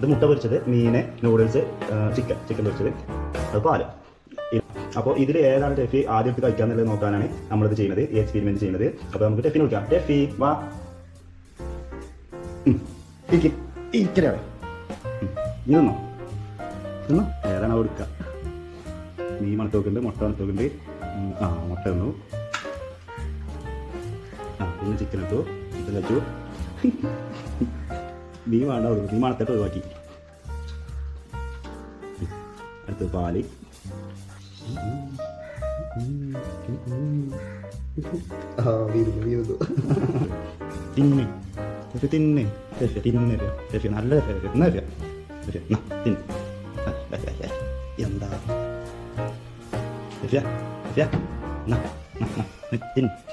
ഇത് മുട്ട പൊരിച്ചത് മീന് നൂഡിൽസ് ചിക്കൻ ചിക്കൻ പൊരിച്ചത് അത് പാല് അപ്പോൾ ഇതിൽ ഏതാണ് ടെഫി ആദ്യം എടുത്ത് കഴിക്കാന്നുള്ളത് നോക്കാനാണ് നമ്മളിത് ചെയ്യുന്നത് ഈ എക്സ്പെരിമെന്റ് ചെയ്യുന്നത് അപ്പോൾ നമുക്ക് ടെഫിനെ വിളിക്കാം ടെഫി വാ ഉം. ഇരിക്ക്. ഇരിക്കലേ അവിടെ. ഉം. നീ നിന്നോ നിന്നോ ഏതാണ് കൊടുക്കുക മീൻ മണത്ത് നോക്കുന്നുണ്ട് മുട്ട മണത്ത് നോക്കുന്നുണ്ട് ഉം. ആ മുട്ട തന്നു ആ പിന്നെ ചിക്കൻ എടുത്തു ചിക്കൻ വെച്ചു മീൻ വേണ്ട കൊടുക്കും മീൻ മണത്തിട്ട് ഒഴിവാക്കി ഉം. അടുത്ത് പാല് ആ വീരുന്നു വീരുന്നു തിന്ന് ഒരു തിന്ന് രക്ഷ തിന്ന് രക്ഷ നല്ല രക്ഷ എന്നാ രക്ഷ ഒരു എന്നാ, തിന്ന് ആ, ആ, ആ, ആ. എന്താ രക്ഷ രക്ഷ എന്നാ, എന്നാ, എന്നാ, തിന്ന്